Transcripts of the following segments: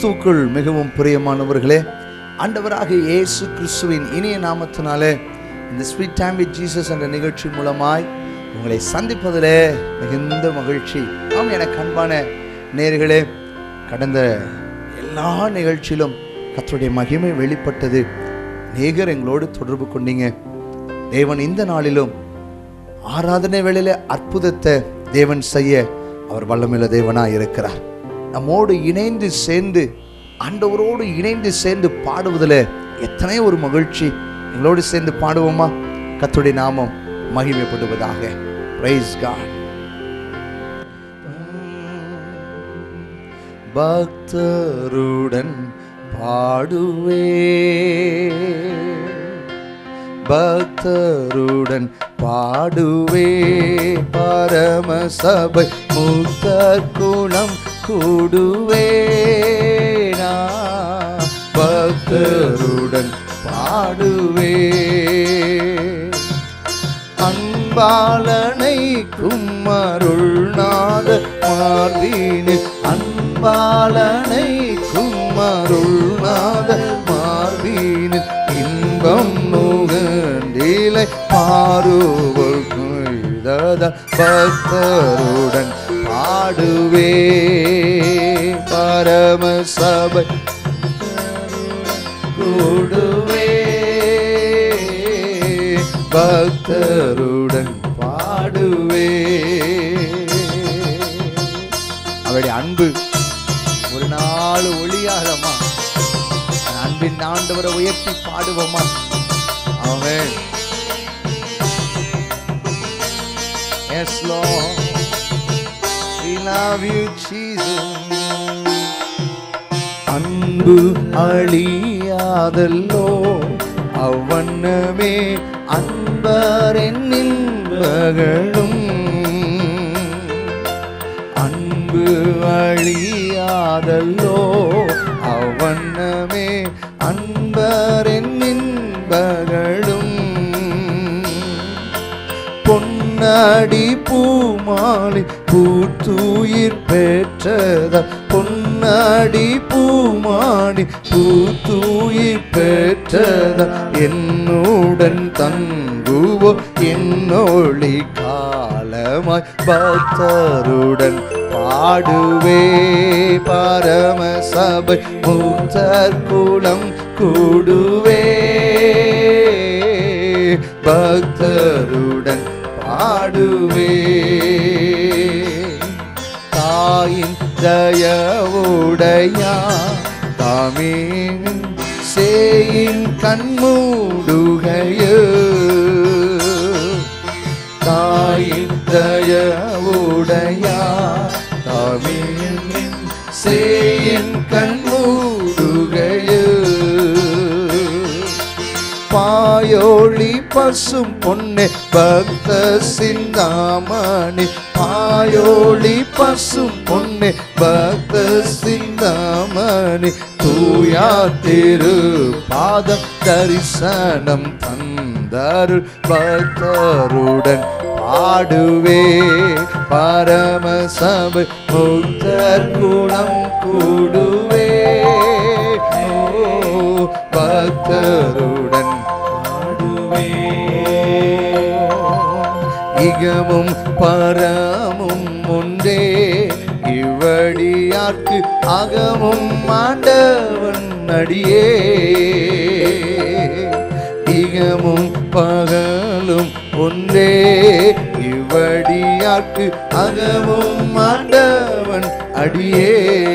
கிறிஸ்துவுக்குள் மிகவும் பிரியமானவர்களே ஆண்டவராக இயேசு கிறிஸ்துவின் இனிய நாமத்தினாலே இந்த ஸ்வீட் டைம் வித் ஜீசஸ் என்ற நிகழ்ச்சி மூலமாய் உங்களை சந்திப்பதிலே மிகுந்த மகிழ்ச்சி ஆம் எனக்கு அன்பான நேர்களே கடந்த எல்லா நிகழ்ச்சியிலும் கர்த்தருடைய மகிமை வெளிப்பட்டது நேகர் எங்களோடு தொடர்பு கொண்டீங்க தேவன் இந்த நாளிலும் ஆராதனை வேளையில அற்புதத்தை தேவன் செய்ய அவர் வல்லமையுள்ள தேவனாய் இருக்கிறார் நம்மோடு இணைந்து சேர்ந்து ஆண்டவரோடு இணைந்து சேர்ந்து பாடுவதில் எத்தனை ஒரு மகிழ்ச்சி எங்களோடு சேர்ந்து பாடுவோமா கர்த்தருடைய நாமம் மகிமைப்படுவதாக பிரைஸ் காட் பக்தருடன் பாடுவே பக்தருடன் பாடுவே பரம சபை மூத்த குணம் கூடுவே நான் பக்தருடன் பாடுவே அன்பாளனை கும்மருள்நாத மார்பீனில் அன்பாளனை கும்மருள்நாத மார்பீனில் இன்பம் நுகண்டிலை மாறுவல் கொய்தத பக்தருடன் பாடுவே பரம சபை கூடுவே பக்தருடன் பாடுவே அவருடைய அன்பு ஒரு நாள் ஒளியாகமா அன்பின் ஆண்டவரை உயர்த்தி பாடுவோமா அவன் Yes, Lord. We love you, Jesus. அன்பு அழியாதல்லோ அவ்வண்ணமே அன்பரின் இன்பகளும் அன்பு அழியாதல்லோ அவ்வண்ணமே அன்பரின் இன்பகளும் பொன்னாடி பூமாலை பூத்துயிர் பெற்றத பொன்னாடி பூமாடி பூத்துயிர் பெற்றத என்னுடன் தங்குவோ என்னொளி காலமாய் பக்தருடன் பாடுவே பரம சபை மூத்தர் குலம் கூடுவே பக்தருடன் பாடுவே தாயின் தயவுடையா தாமீன் சேயின் கண்மூடுகையோ தாயின் தயவுடையா தாமீன் சேயின் கண்மூடுகையோ பாயோளி பசும் பொண்ணு பக்த சிந்தாமணி பாயோளி பசும் பொண்ணு பக்த சிந்தாமணி தூயா திரு பாதம் தரிசனம் தந்தருள் பக்தருடன் பாடுவே பரம சபை முக்தர் குணம் கூடுவே ஓ பக்தருடன் பாடுவே இகமும் பரமும் ஒன்றே இவடியார்க்கு அகமும் ஆண்டவன் அடியே இகமும் பகலும் ஒன்றே இவடியார்க்கு அகமும் ஆண்டவன் அடியே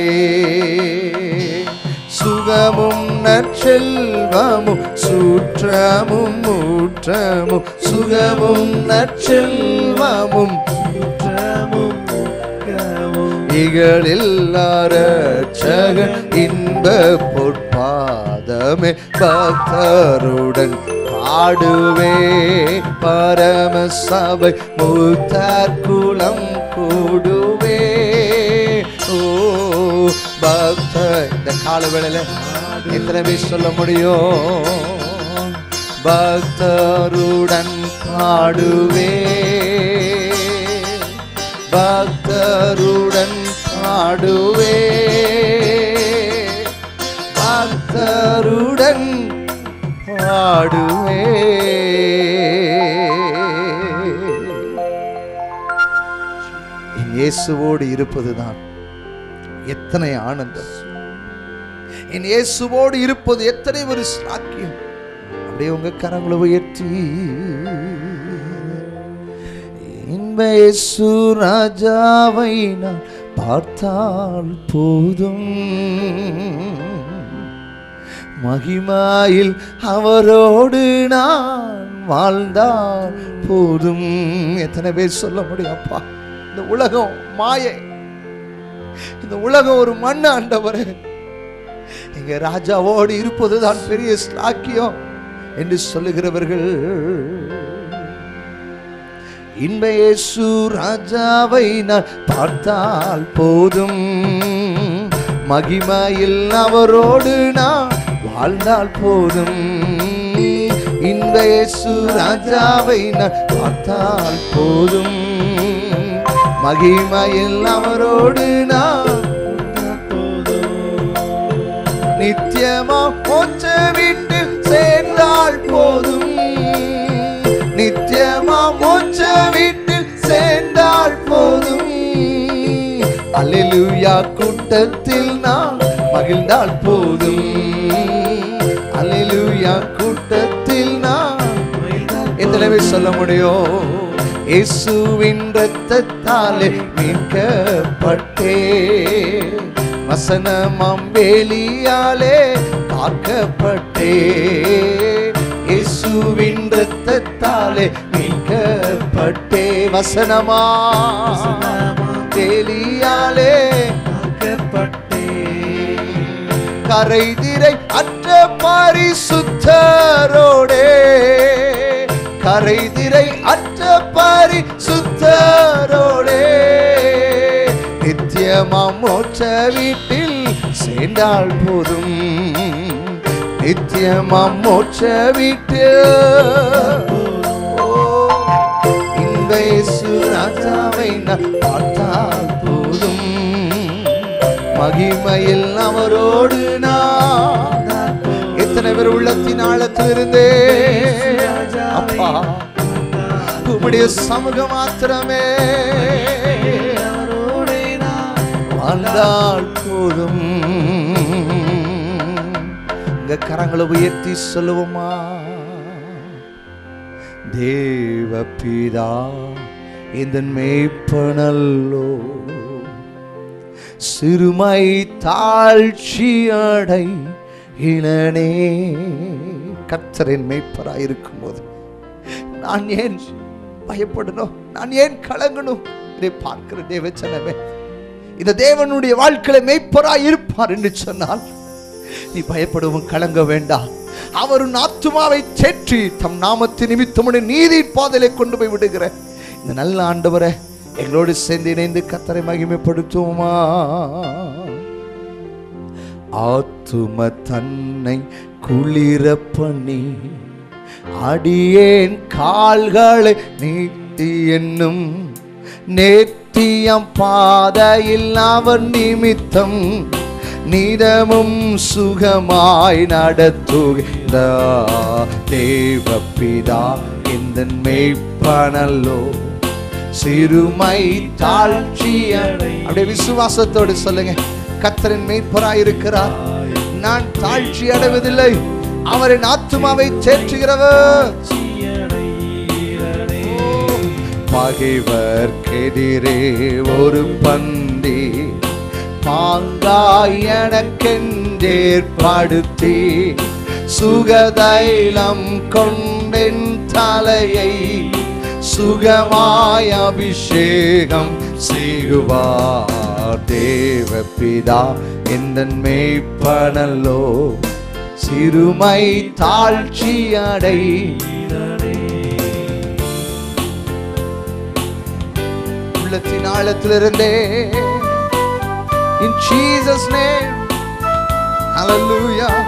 சுகமும் நற்செல்வமும் சூற்றமும் ஊற்றமும் சுகமும் நற்செல்வமும் சூற்றமும் இகழில்லாரட்சகன் இன்ப பொற்பாதமே பக்தருடன் பாடுவே பரம சபை மூத்தார் குலம் கூடுவே ஓ பக்த இந்த கால வேளையில எத்தனை பேர் சொல்ல முடியும் பக்தருடன் பாடுவே பக்தருடன் பாடுவே கத்தருடன் பாடுவே என் இயேசுவோடு இருப்பதுதான் எத்தனை ஆனந்தம் என் இயேசுவோடு இருப்பது எத்தனை ஒரு சாக்கியம் அப்படியே உங்க கரங்களை உயர்த்தி இன்ப இயேசு ராஜாவை நான் பார்த்தால் போதும் மகிமாயில் அவரோடு நான் வாழ்ந்தால் போதும் எத்தனை பேர் சொல்ல முடியும் அப்பா இந்த உலகம் மாயை இந்த உலகம் ஒரு மண்ணு ஆண்டவரே எங்க ராஜாவோடு இருப்பதுதான் பெரிய ஸ்லாக்கியம் என்று சொல்லுகிறவர்கள் இன்ப இயேசு ராஜாவை நான் பார்த்தால் போதும் மகிமையில் அவரோடு நான் வாழ்ந்தால் போதும் இன்ப இயேசு ராஜாவை நான் பார்த்தால் போதும் மகிமையில் அவரோடு நான் நித்தியமா மோட்ச வீட்டில் சேர்ந்தால் போதும் நித்தியமா மோட்ச வீட்டில் சேர்ந்தால் போதும் அல்லேலூயா கூட்டத்தில் நான் மகிழ்ந்தால் போதும் அல்லேலூயா கூட்டத்தில் நான் எத்தனை பேர் சொல்ல முடியும் இயேசுவின் ரத்தத்தாலே மீட்கப்பட்டே வசனமாம் வேலியாலே காக்கப்பட்டே இயேசுவின் ரத்தத்தாலே மீட்கப்பட்டே வசனமா வேலியாலே காக்கப்பட்டே கரைதிரை அற்ற பரிசுத்தரோடே கரைதிரை அற்ற பரிசுத்தரோடே நித்தியமாம் மோட்ச வீட்டில் சேர்ந்தால் போதும் நித்தியமாம் மோட்ச வீட்டில் இந்த இயேசு ராஜாவை நான் பார்த்தால் போதும் மகிமையில் அவரோடு நான் எத்தனை பேர் உள்ளத்தின் ஆழத்திலிருந்தே அப்பா உம்முடைய சமூகம் மாத்திரமே வாழ்ந்தால் போதும் இங்க கரங்களை உயர்த்தி சொல்லுவோமா தேவபிதா இந்த மேய்ப்பனல்லோ சிறுமை தாழ்ச்சி அடை இளனே கர்த்தரின் மேய்ப்பராய் இருக்கும்போது நான் ஏன் பயப்படணும் நான் ஏன் கலங்கணும் இதை பார்க்கிற தேவச்சனமே இந்த தேவனுடைய வாழ்க்கையில மெய்ப்பராய் இருப்பார் என்று சொன்னால் நீ பயப்படவும் கலங்க வேண்டாம் அவர் உன் ஆத்துமாவை தேற்றி தம் நாமத்து நிமித்தமுடைய நீதி பாதையிலே கொண்டு போய் விடுகிற இந்த நல்ல ஆண்டவரை எங்களோடு சேர்ந்து இணைந்து கத்தரை மகிமைப்படுத்துவோமா ஆத்தும தன்னை குளிர பண்ணி அடியேன் கால்களை நீட்டி என்னும் நேர்த்தியம் பாதையில் அவன் நிமித்தம் நிதமும் சுகமாய் நடத்துகிற தேவப்பிதா இந்த மெய்ப்பனல்லோ சிறுமை தாழ்ச்சி அப்படியே விசுவாசத்தோடு சொல்லுங்க கத்தரின் மெய்ப்பராய் இருக்கிறார் நான் தாழ்ச்சி அடைவதில்லை அவரின் ஆத்துமாவை தேற்றுகிறவர் பகைவர்க்கெதிரே ஒரு பந்தி பாங்காய் எனக்கென்றேற்படுத்தி சுகதைலம் கொண்டென் தலையை சுகமாய் அபிஷேகம் செய்குவார் தேவபிதா எந்த மேய்ப்பனல்லோ சிறுமை தாழ்ச்சி அடை உள்ளத்தின் ஆழத்திலிருந்தே in Jesus name hallelujah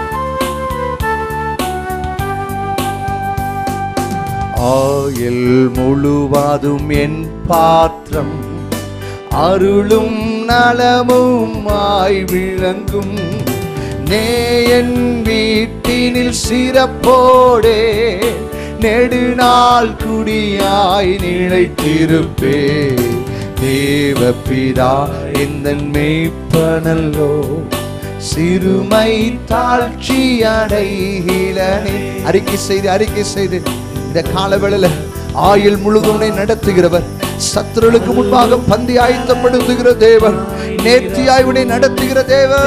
oil முழுவதும் என் பாத்திரம் அருளும் நலமும் ஆய் விளங்கும் நேயன் வீட்டினில் சிறப்போடே நெடுநாள் குடியாய் நிலைத்திருப்பே தேவபிதா எந்த மேய்ப்பனல்லோ சிறுமை தாழ்ச்சி அடைகிலனே அறிக்கை செய்து அறிக்கை செய்து இந்த காலவேளையில ஆயுள் முழுதுனை நடத்துகிறவர் சத்துருளுக்கு முன்பாக பந்தி ஆயத்தப்படுத்துகிற தேவன் நேர்த்தியாய் உன்னை நடத்துகிற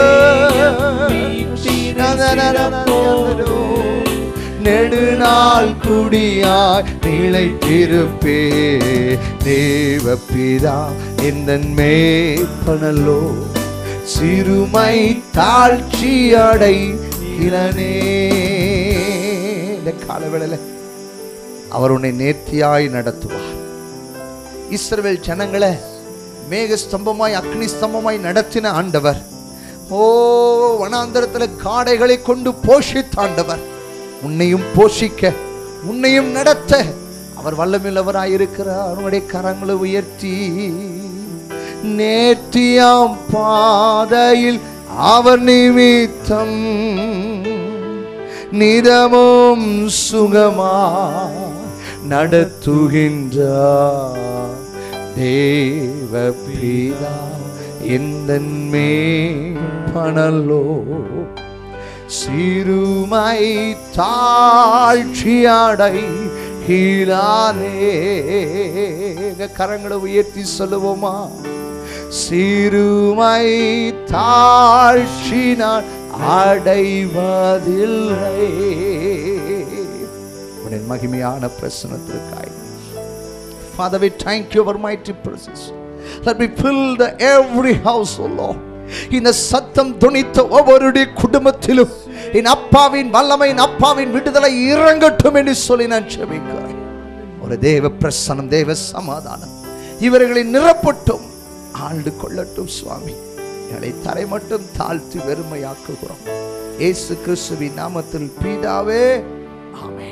தேவன் நெடுநாள் குடியாய் நிலைத்திருப்பே தேவபிதா எந்த மேய்ப்பனல்லோ சிறுமை தாழ்ச்சி அடைகிறனே இந்த காலவேளையில அவர் உன்னை நேர்த்தியாய் நடத்துவார் இஸ்ரவேல் ஜனங்களை மேக ஸ்தம்பமாய் அக்னி ஸ்தம்பமாய் நடத்தின ஆண்டவர் ஓ வனாந்தரத்துல காடைகளை கொண்டு போஷித்தாண்டவர் உன்னையும் போஷிக்க உன்னையும் நடத்த அவர் வல்லமில்லவராயிருக்கிறார் அவனுடைய கரங்களை உயர்த்தி நேர்த்தியாம் பாதையில் அவர் நிமித்தம் நிதமும் சுகமா நடத்துகின்றார் தேவ பிதா எந்த பணலோ சிறுமை தாழ்ச்சியாடை கீழாலே கரங்களை உயர்த்தி சொல்லுவோமா சிறுமை தாழ்ச்சினால் அடைவதில்லை உன்னின் மகிமையான பிரசனத்திற்காய் Father, we thank you for mighty presence. Let me fill the every house, O Lord. இந்த சத்தம் துணித்த ஒவ்வொருடைய குடும்பத்திலும் என் அப்பாவின் வல்லமை என் அப்பாவின் விடுதலை இறங்கட்டும் என்று சொல்லி நான் செபிக்கிறேன் ஒரு தேவ பிரசனம் தேவ சமாதானம் இவர்களை நிரப்பட்டும் ஆண்டு கொள்ளட்டும் சுவாமி எங்களை தரை மட்டும் தாழ்த்தி வெறுமையாக்குகிறோம் இயேசு கிறிஸ்துவின் நாமத்தில் பீதாவே ஆமென்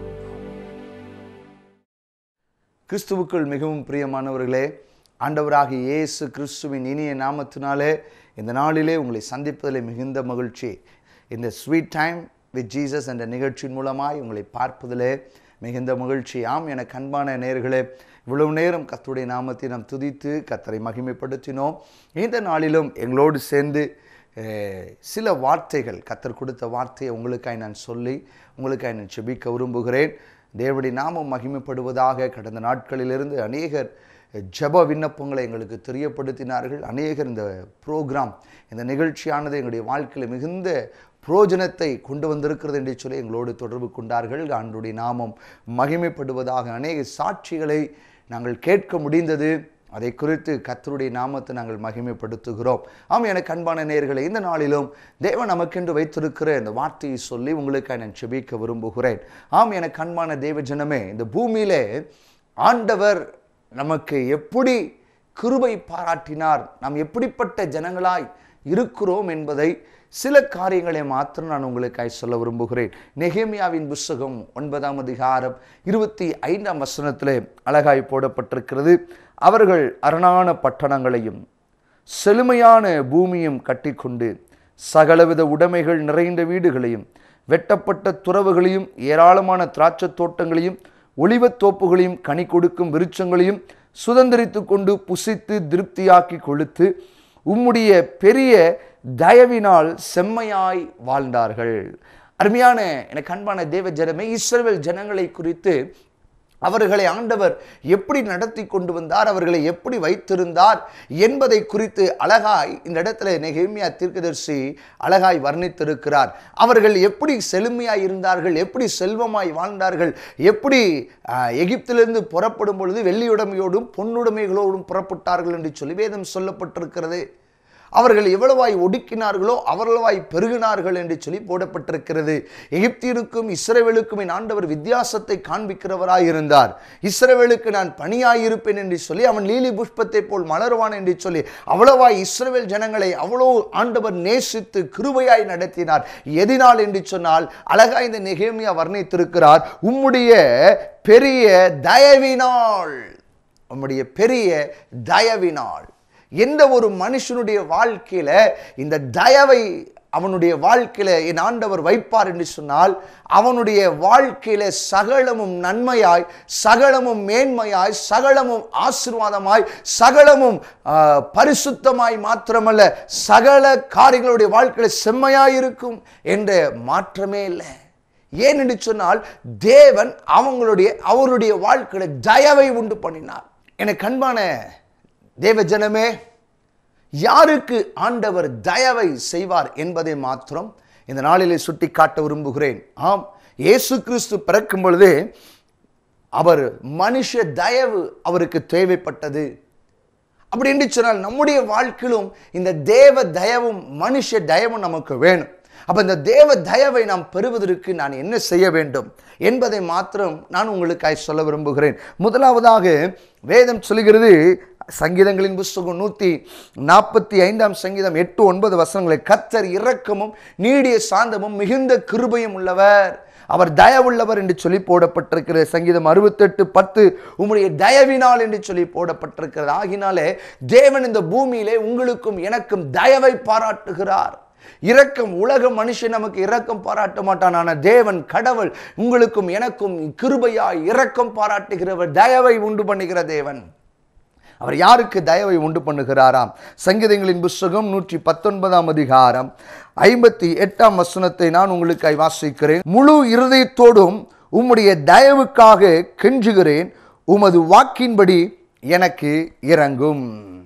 கிறிஸ்துவுக்குள் மிகவும் பிரியமானவர்களே ஆண்டவராகிய இயேசு கிறிஸ்துவின் இனிய நாமத்தினாலே இந்த நாளிலே உங்களை சந்திப்பதில் மிகுந்த மகிழ்ச்சி இந்த ஸ்வீட் டைம் வித் ஜீசஸ் என்ற நிகழ்ச்சியின் மூலமாய் உங்களை பார்ப்பதிலே மிகுந்த மகிழ்ச்சி ஆம் எனக்கு அன்பான நேர்களே இவ்வளவு நேரம் கர்த்தருடைய நாமத்தை நாம் துதித்து கர்த்தரை மகிமைப்படுத்தினோம் இந்த நாளிலும் எங்களோடு சேர்ந்து அஹ், சில வார்த்தைகள் கர்த்தர் கொடுத்த வார்த்தையை உங்களுக்காய் நான் சொல்லி உங்களுக்காய் நான் செபிக்க விரும்புகிறேன் தேவடி நாமம் மகிமைப்படுவதாக கடந்த நாட்களிலிருந்து அநேகர் ஜெப விண்ணப்பங்களை எங்களுக்கு தெரியப்படுத்தினார்கள் அநேகர் இந்த ப்ரோக்ராம் இந்த நிகழ்ச்சியானது எங்களுடைய வாழ்க்கையில் மிகுந்த புரோஜனத்தை கொண்டு வந்திருக்கிறது என்று சொல்லி எங்களோடு தொடர்பு கொண்டார்கள் ஆண்டுடைய நாமம் மகிமைப்படுவதாக அநேக சாட்சிகளை நாங்கள் கேட்க முடிந்தது அதை குறித்து கர்த்தருடைய நாமத்தை நாங்கள் மகிமைப்படுத்துகிறோம் ஆம் எனக்கு அன்பான நேயர்களே இந்த நாளிலும் தேவன் நமக்கென்று வைத்திருக்கிற இந்த வார்த்தையை சொல்லி உங்களுக்காக நான் செபிக்க விரும்புகிறேன் ஆம் எனக்கு அன்பான தேவ ஜனமே இந்த பூமியிலே ஆண்டவர் நமக்கு எப்படி கிருபை பாராட்டினார் நாம் எப்படிப்பட்ட ஜனங்களாய் இருக்கிறோம் என்பதை சில காரியங்களை மாத்திரம் நான் உங்களுக்காய் சொல்ல விரும்புகிறேன் நெகேமியாவின் புஸ்தகம் ஒன்பதாம் அதிகாரம் இருபத்தி ஐந்தாம் வசனத்திலே அழகாய் போடப்பட்டிருக்கிறது அவர்கள் அரணான பட்டணங்களையும் செழுமையான பூமியும் கட்டிக்கொண்டு சகலவித உடைமைகள் நிறைந்த வீடுகளையும் வெட்டப்பட்ட துறவுகளையும் ஏராளமான திராட்சைத் தோட்டங்களையும் ஒளிவத் தோப்புகளையும் கனி கொடுக்கும் விருட்சங்களையும் சுதந்திரித்து கொண்டு புசித்து திருப்தியாக்கி கொளுத்து உம்முடைய பெரிய தயவினால் செம்மையாய் வாழ்ந்தார்கள் அருமையான எனக்கு அன்பான தேவ ஜனமே இஸ்ரவேல் ஜனங்களை குறித்து அவர்களை ஆண்டவர் எப்படி நடத்தி கொண்டு வந்தார் அவர்களை எப்படி வைத்திருந்தார் என்பதை குறித்து அழகாய் இந்த இடத்துல நெகேமியா தீர்க்கதரிசி அழகாய் வர்ணித்திருக்கிறார் அவர்கள் எப்படி செழுமையாய் இருந்தார்கள் எப்படி செல்வமாய் வாழ்ந்தார்கள் எப்படி ஆஹ், எகிப்திலிருந்து புறப்படும் பொழுது வெள்ளியுடைமையோடும் பொன்னுடைமைகளோடும் புறப்பட்டார்கள் என்று சொல்லி வேதம் சொல்லப்பட்டிருக்கிறது அவர்கள் எவ்வளவாய் ஒடுக்கினார்களோ அவ்வளவாய் பெருகினார்கள் என்று சொல்லி போடப்பட்டிருக்கிறது எகிப்தியருக்கும் இஸ்ரவேலுக்கும் என் ஆண்டவர் வித்தியாசத்தை காண்பிக்கிறவராய் இருந்தார் இஸ்ரவேலுக்கு நான் பணியாயிருப்பேன் என்று சொல்லி அவன் லீலி புஷ்பத்தை போல் மலருவான் என்று சொல்லி அவ்வளவாய் இஸ்ரவேல் ஜனங்களை அவ்வளோ ஆண்டவர் நேசித்து கிருபையாய் நடத்தினார் எதினால் என்று சொன்னால் அழகாய் இந்த நெகேமியா வர்ணித்திருக்கிறார் உம்முடைய பெரிய தயவினால் உம்முடைய பெரிய தயவினால் எந்த ஒரு மனுஷனுடைய வாழ்க்கையில இந்த தயவை அவனுடைய வாழ்க்கையில என் ஆண்டவர் வைப்பார் என்று சொன்னால் அவனுடைய வாழ்க்கையில சகலமும் நன்மையாய் சகலமும் மேன்மையாய் சகலமும் ஆசீர்வாதமாய் சகலமும் ஆ, பரிசுத்தமாய் மாத்திரமல்ல சகல காரியங்களுடைய வாழ்க்கையில செம்மையாய் இருக்கும் என்ற மாற்றமே இல்லை ஏன் என்று சொன்னால் தேவன் அவங்களுடைய அவருடைய வாழ்க்கையில தயவை உண்டு பண்ணினார் எனக்கு அன்பான தேவ ஜனமே யாருக்கு ஆண்டவர் தயவை செய்வார் என்பதை மாத்திரம் இந்த நாளிலே சுட்டி காட்ட விரும்புகிறேன் ஆம் இயேசு கிறிஸ்து பிறக்கும் பொழுதே அவர் மனுஷ தயவு அவருக்கு தேவைப்பட்டது அப்படி என்று சொன்னால் நம்முடைய வாழ்க்கையிலும் இந்த தேவ தயவும் மனுஷ தயவும் நமக்கு வேணும் அப்ப இந்த தேவ தயவை நாம் பெறுவதற்கு நான் என்ன செய்ய வேண்டும் என்பதை மாத்திரம் நான் உங்களுக்காய் சொல்ல விரும்புகிறேன் முதலாவதாக வேதம் சொல்கிறது சங்கீதங்களின் புஸ்தகம் நூற்றி நாற்பத்தி ஐந்தாம் சங்கீதம் எட்டு ஒன்பது வசனங்களை கத்தர் இரக்கமும் நீடிய சாந்தமும் மிகுந்த கிருபையும் உள்ளவர் அவர் தயவுள்ளவர் என்று சொல்லி போடப்பட்டிருக்கிறது சங்கீதம் அறுபத்தெட்டு பத்து உம்முடைய தயவினால் என்று சொல்லி போடப்பட்டிருக்கிறது ஆகினாலே தேவன் இந்த பூமியிலே உங்களுக்கும் எனக்கும் தயவை பாராட்டுகிறார் இரக்கம் உலக மனுஷன் நமக்கு இரக்கம் பாராட்ட மாட்டான் ஆனால் தேவன் கடவுள் உங்களுக்கும் எனக்கும் கிருபையாய் இரக்கம் பாராட்டுகிறவர் தயவை உண்டு பண்ணுகிற தேவன் அவர் யாருக்கு தயவை உண்டு பண்ணுகிறாராம் சங்கீதங்களின் புஸ்தகம் நூற்றி பத்தொன்பதாம் அதிகாரம் ஐம்பத்தி எட்டாம் வசனத்தை நான் உங்களுக்கு வாசிக்கிறேன் முழு இருதயத்தோடும் உம்முடைய தயவுக்காக கெஞ்சுகிறேன் உமது வாக்கின்படி எனக்கு இறங்கும்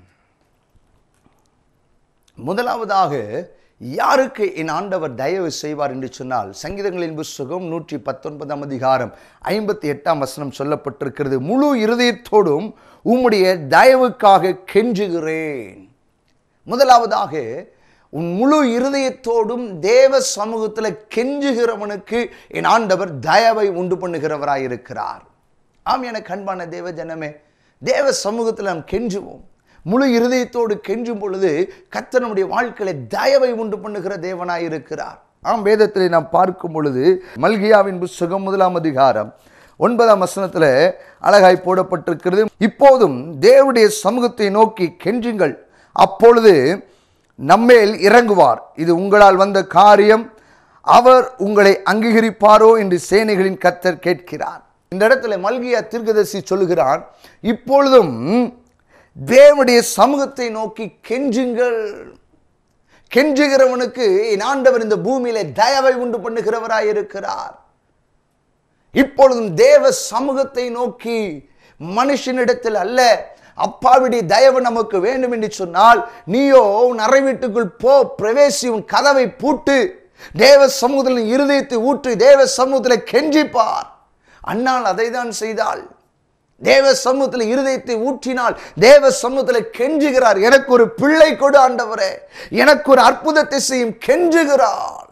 முதலாவதாக யாருக்கு என் ஆண்டவர் தயவு செய்வார் என்று சொன்னால் சங்கீதங்களின் புஸ்தகம் நூற்றி பத்தொன்பதாம் அதிகாரம் ஐம்பத்தி எட்டாம் வசனம் சொல்லப்பட்டிருக்கிறது முழு இருதயத்தோடும் உம்முடைய தயவுக்காக கெஞ்சுகிறேன் முதலாவதாக உன் முழு இருதயத்தோடும் தேவ சமூகத்தில் கெஞ்சுகிறவனுக்கு என் ஆண்டவர் தயவை உண்டு பண்ணுகிறவராயிருக்கிறார் ஆம் எனக்கு அன்பான தேவ ஜனமே தேவ சமூகத்தில் நாம் கெஞ்சுவோம் முழு இருதயத்தோடு கெஞ்சும் பொழுது கர்த்தர் நம்முடைய வாழ்க்கையில தயவை உண்டு பண்ணுகிற தேவனாய் இருக்கிறார் ஆம் வேதத்திலே நாம் பார்க்கும் பொழுது மல்கியாவின் புஸ்தகம் முதலாம் அதிகாரம் ஒன்பதாம் வசனத்தில் அழகாய் போடப்பட்டிருக்கிறது இப்போதும் தேவனுடைய சமூகத்தை நோக்கி கெஞ்சுங்கள் அப்பொழுது நம்மேல் இறங்குவார் இது உங்களால் வந்த காரியம் அவர் உங்களை அங்கீகரிப்பாரோ என்று சேனைகளின் கர்த்தர் கேட்கிறார் இந்த இடத்துல மல்கியா தீர்க்கதரிசி சொல்லுகிறான் இப்பொழுதும் தேவனுடைய சமூகத்தை நோக்கி கெஞ்சுங்கள் கெஞ்சுகிறவனுக்கு என் ஆண்டவர் இந்த பூமியில தயவை உண்டு பண்ணுகிறவராய் இருக்கிறார் இப்பொழுதும் தேவ சமூகத்தை நோக்கி மனுஷனிடத்தில் அல்ல அப்பாவுடைய தயவு நமக்கு வேண்டும் என்று சொன்னால் நீயோ உன் அறை வீட்டுக்குள் போ பிரவேசி உன் கதவை பூட்டு தேவ சமூகத்தில் நீ இருதயத்தை ஊற்றி தேவ சமூகத்தில் கெஞ்சிப்பார் அண்ணால் அதை தான் செய்தாள் தேவ சமூகத்தில் இருதயத்தை ஊற்றினால் தேவ சமூகத்தில் கெஞ்சுகிறார் எனக்கு ஒரு பிள்ளை கொடு ஆண்டவரே எனக்கு ஒரு அற்புதத்தை செய்யும் கெஞ்சுகிறார்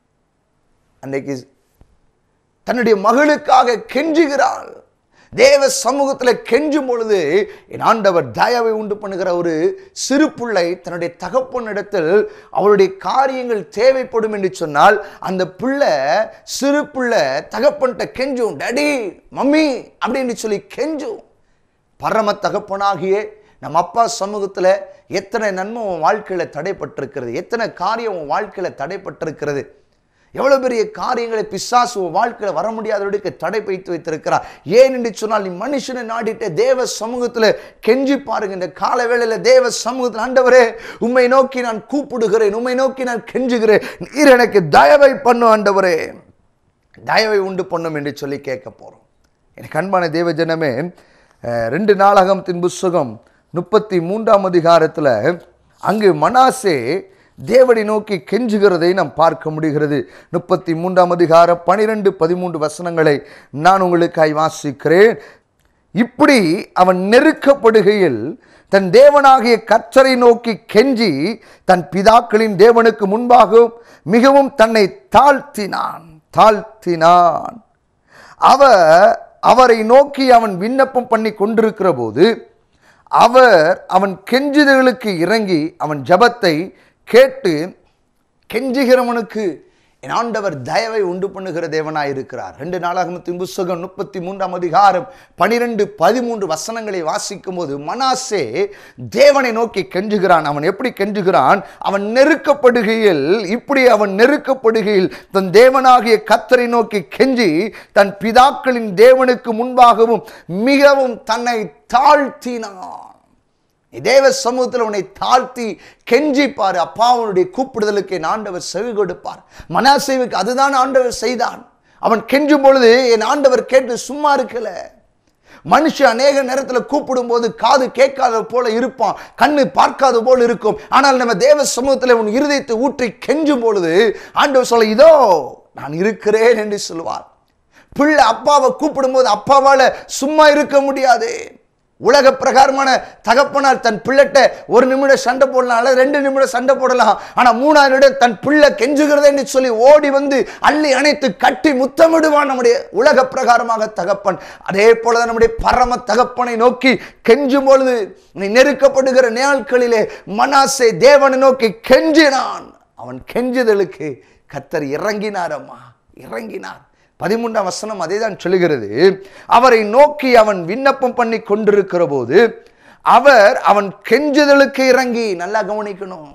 அன்னைக்கு தன்னுடைய மகளுக்காக கெஞ்சுகிறாள் தேவ சமூகத்தில் கெஞ்சும் பொழுது என் ஆண்டவர் தயவை உண்டு பண்ணுகிற ஒரு சிறு பிள்ளை தன்னுடைய தகப்பனிடத்தில் அவருடைய காரியங்கள் தேவைப்படும் என்று சொன்னால் அந்த பிள்ளை சிறு பிள்ளை தகப்பன்கிட்ட கெஞ்சும் டேடி மம்மி அப்படின்னு சொல்லி கெஞ்சும் பரம தகப்பனாகிய நம்ம அப்பா சமூகத்தில் எத்தனை நன்மை உன் வாழ்க்கையில் தடைப்பட்டிருக்கிறது எத்தனை காரியம் உன் வாழ்க்கையில் தடைப்பட்டிருக்கிறது எவ்வளோ பெரிய காரியங்களை பிசாசு உன் வாழ்க்கையில் வர முடியாதபடிக்கு தடை வைத்து வைத்திருக்கிறார் ஏன் என்று சொன்னால் நீ மனுஷனை நாடிட்டு தேவ சமூகத்தில் கெஞ்சி பாருங்க இந்த கால வேளையில் தேவ சமூகத்தில் ஆண்டவரே உம்மை நோக்கி நான் கூப்பிடுகிறேன் உம்மை நோக்கி நான் கெஞ்சுகிறேன் நீர் எனக்கு தயவை பண்ணும் ஆண்டவரே தயவை உண்டு பண்ணும் என்று சொல்லி கேட்க போகிறோம் எனக்கு அன்பான தேவ ஜனமே அஹ், ரெண்டு நாளாகமத்தின் புஸ்தகம் முப்பத்தி மூன்றாம் அதிகாரத்தில் அங்கு மனாசே தேவனை நோக்கி கெஞ்சுகிறதை நாம் பார்க்க முடிகிறது முப்பத்தி மூன்றாம் அதிகாரம் பனிரெண்டு பதிமூன்று வசனங்களை நான் உங்களுக்காய் வாசிக்கிறேன் இப்படி அவன் நெருக்கப்படுகையில் தன் தேவனாகிய கர்த்தரை நோக்கி கெஞ்சி தன் பிதாக்களின் தேவனுக்கு முன்பாக மிகவும் தன்னை தாழ்த்தினான் தாழ்த்தினான் அவர் அவரை நோக்கி அவன் விண்ணப்பம் பண்ணி கொண்டிருக்கிற போது அவர் அவன் கெஞ்சுதலுக்கு இறங்கி அவன் ஜெபத்தை கேட்டு கெஞ்சுகிறவனுக்கு என் ஆண்டவர் தயவை உண்டு பண்ணுகிற தேவனாய் இருக்கிறார் ரெண்டு நாளாகமத்தின் புஸ்தகம் முப்பத்தி மூன்றாம் அதிகாரம் பனிரெண்டு பதிமூன்று வசனங்களை வாசிக்கும் போது மனாசே தேவனை நோக்கி கெஞ்சுகிறான் அவன் எப்படி கெஞ்சுகிறான் அவன் நெருக்கப்படுகையில் இப்படி அவன் நெருக்கப்படுகையில் தன் தேவனாகிய கத்தரை நோக்கி கெஞ்சி தன் பிதாக்களின் தேவனுக்கு முன்பாகவும் மிகவும் தன்னை தாழ்த்தினான் நீ தேவ சமூகத்தில் உன்னை தாழ்த்தி கெஞ்சிப்பார் அப்பா அவனுடைய கூப்பிடுதலுக்கு என் ஆண்டவர் செவி கொடுப்பார் மனாசேவுக்கு அதுதான் ஆண்டவர் செய்தான் அவன் கெஞ்சும் பொழுது என் ஆண்டவர் கேட்டு சும்மா இருக்கல மனுஷன் அநேக நேரத்தில் கூப்பிடும் போது காது கேட்காத போல இருப்பான் கண்ணு பார்க்காத போல இருக்கும் ஆனால் நம்ம தேவ சமூகத்தில் உன் இருதயத்தை ஊற்றி கெஞ்சும் பொழுது ஆண்டவர் சொல்ல இதோ நான் இருக்கிறேன் என்று சொல்லுவார் பிள்ளை அப்பாவை கூப்பிடும்போது அப்பாவால் சும்மா இருக்க முடியாது உலக பிரகாரமான தகப்பனால் தன் பிள்ளைட்ட ஒரு நிமிடம் சண்டை போடலாம் அல்லது ரெண்டு நிமிடம் சண்டை போடலாம் ஆனா மூணாவது நிமிடம் தன் பிள்ளை கெஞ்சுகிறதே சொல்லி ஓடி வந்து அள்ளி அணைத்து கட்டி முத்தமிடுவான் நம்முடைய உலக பிரகாரமாக தகப்பன் அதே போலதான் நம்முடைய பரம தகப்பனை நோக்கி கெஞ்சும் பொழுது நீ நெருக்கப்படுகிற நாட்களிலே மனாசே தேவனை நோக்கி கெஞ்சினான் அவன் கெஞ்சுதலுக்கு கத்தர் இறங்கினாரம்மா இறங்கினார் பதிமூன்றாம் வசனம் அதே தான் சொல்லுகிறது அவரை நோக்கி அவன் விண்ணப்பம் பண்ணி கொண்டிருக்கிற போது அவர் அவன் கெஞ்சுதலுக்கு இறங்கி நல்லா கவனிக்கணும்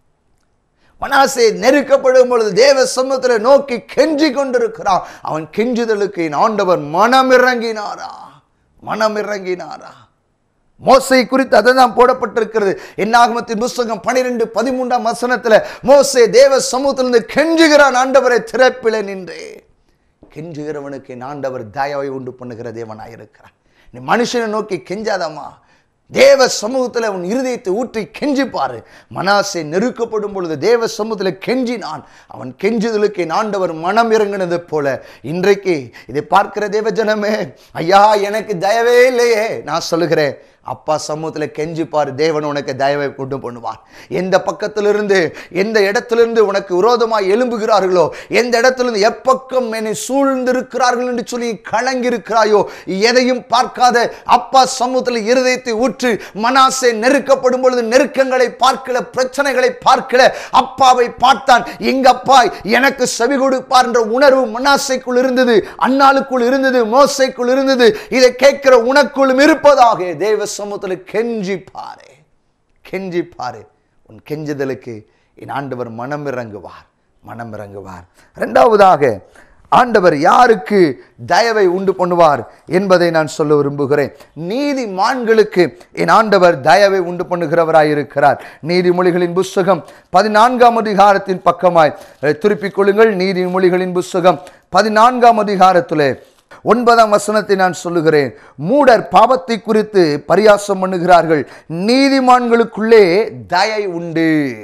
மனாசே நெருக்கப்படும் பொழுது தேவ சமூகத்தில் நோக்கி கெஞ்சி கொண்டிருக்கிறான் அவன் கெஞ்சுதலுக்கு என் ஆண்டவர் மனம் இறங்கினாரா மனம் இறங்கினாரா மோசை குறித்து அதுதான் போடப்பட்டிருக்கிறது என்னாகமத்தின் புஸ்தகம் பனிரெண்டு பதிமூன்றாம் வசனத்துல மோசே தேவ சமூகத்திலிருந்து கெஞ்சுகிறான் ஆண்டவரை திறப்பில நின்றே கெஞ்சுகிறவனுக்கு என் ஆண்டவர் தயவை உண்டு பண்ணுகிற தேவனாய் இருக்கிறார் நீ மனுஷனை நோக்கி கெஞ்சாதம்மா தேவ சமூகத்தில் உன் இருதயத்தை ஊற்றி கெஞ்சி பாரு மனாசை நெருக்கப்படும் பொழுது தேவ சமூகத்தில் கெஞ்சினான் அவன் கெஞ்சுதலுக்கு என் ஆண்டவர் மனம் இறங்கினது போல இன்றைக்கு இதை பார்க்கிற தேவ ஜனமே ஐயா எனக்கு தயவே இல்லையே நான் சொல்லுகிறேன் அப்பா சமூகத்தில் கெஞ்சிப்பார் தேவன் உனக்கு தயவை கொண்டு பண்ணுவார் எந்த பக்கத்திலிருந்து எந்த இடத்திலிருந்து உனக்கு விரோதமாக எழும்புகிறார்களோ எந்த இடத்திலிருந்து எப்பக்கம் என்னை சூழ்ந்திருக்கிறார்கள் என்று சொல்லி கலங்கியிருக்கிறாயோ எதையும் பார்க்காத அப்பா சமூகத்தில் இருதயத்தை ஊற்று மனாசே நெருக்கப்படும் பொழுது நெருக்கங்களை பார்க்கல பிரச்சனைகளை பார்க்கல அப்பாவை பார்த்தான் எங்க அப்பா எனக்கு செவி கொடுப்பார் என்ற உணர்வு மனாசைக்குள் இருந்தது அண்ணாளுக்குள் இருந்தது மோசைக்குள் இருந்தது இதை கேட்கிற உனக்குள்ளும் இருப்பதாக தேவ சமூகத்தில் கெஞ்சி பாரு கெஞ்சி பாரு உன் கெஞ்சுதலுக்கு என் ஆண்டவர் மனம் இறங்குவார் மனம் இறங்குவார் இரண்டாவதாக ஆண்டவர் யாருக்கு தயவை உண்டு பண்ணுவார் என்பதை நான் சொல்ல விரும்புகிறேன் நீதிமான்களுக்கு என் ஆண்டவர் தயவை உண்டு பண்ணுகிறவராயிருக்கிறார் நீதிமொழிகளின் புஸ்தகம் பதினான்காம் அதிகாரத்தின் பக்கமாய் அஹ், திருப்பிக் கொள்ளுங்கள் நீதிமொழிகளின் புஸ்தகம் பதினான்காம் அதிகாரத்திலே ஒன்பதாம் வசனத்தை நான் சொல்லுகிறேன் மூடர் பாவத்தை குறித்து பரியாசம் பண்ணுகிறார்கள் நீதிமான்களுக்குள்ளே தயை உண்டு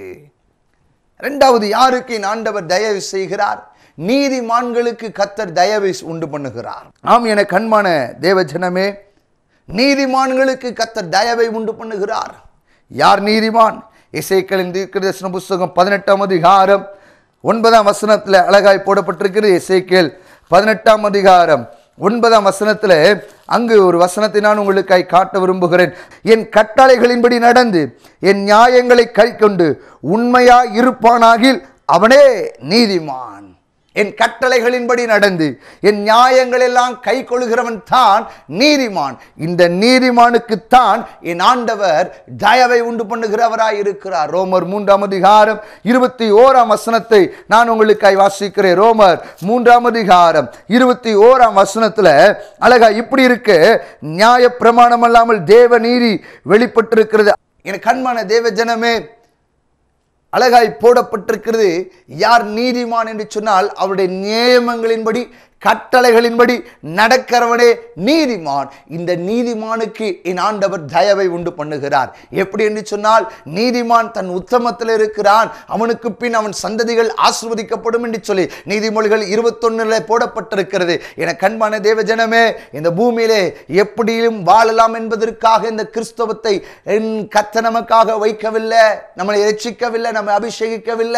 இரண்டாவது யாருக்கு என் ஆண்டவர் தயவு செய்கிறார் நீதிமான்களுக்கு கத்தர் தயவை உண்டு பண்ணுகிறார் ஆம் என கண்மான தேவ ஜனமே நீதிமான்களுக்கு கத்தர் தயவை உண்டு பண்ணுகிறார் யார் நீதிமான் இசைக்களின் தீர்க்கதரிசன புஸ்தகம் பதினெட்டாம் அதிகாரம் ஒன்பதாம் வசனத்தில் அழகாய் போடப்பட்டிருக்கிறது இசைக்கேல் பதினெட்டாம் அதிகாரம் ஒன்பதாம் வசனத்தில் அங்கு ஒரு வசனத்தை நான் உங்களுக்காய் காட்ட விரும்புகிறேன் என் கட்டளைகளின்படி நடந்து என் நியாயங்களை கை கொண்டு உண்மையா இருப்பானாகில் அவனே நீதிமான் என் கட்டளைகளின்படி நடந்து என் நியாயங்கள் எல்லாம் கை கொள்கிறவன் தான் நீதிமான் இந்த நீதிமானுக்குத்தான் என் ஆண்டவர் தயவை உண்டு பண்ணுகிறவராய் இருக்கிறார் ரோமர் மூன்றாம் அதிகாரம் இருபத்தி ஓராம் வசனத்தை நான் உங்களுக்காய் வாசிக்கிறேன் ரோமர் மூன்றாம் அதிகாரம் இருபத்தி ஓராம் வசனத்துல அழகா இப்படி இருக்கு நியாய பிரமாணம் அல்லாமல் தேவ நீதி வெளிப்பட்டிருக்கிறது என கண்மான தேவ ஜனமே அழகாய் போடப்பட்டிருக்கிறது யார் நீதிமான் என்று சொன்னால் அவருடைய நியமங்களின்படி கட்டளைகளின்படி நடக்கிறவனே நீதிமான் இந்த நீதிமானுக்கு என் ஆண்டவர் தயவை உண்டு பண்ணுகிறார் எப்படி என்று சொன்னால் நீதிமான் தன் உத்தமத்தில் இருக்கிறான் அவனுக்கு பின் அவன் சந்ததிகள் ஆசிர்வதிக்கப்படும் என்று சொல்லி நீதிமொழிகள் இருபத்தொன்னுல போடப்பட்டிருக்கிறது என கண்பான தேவ ஜனமே இந்த பூமியிலே எப்படியும் வாழலாம் என்பதற்காக இந்த கிறிஸ்தவத்தை என் கத்த நமக்காக வைக்கவில்லை நம்மளை ரட்சிக்கவில்லை நம்மை அபிஷேகிக்கவில்லை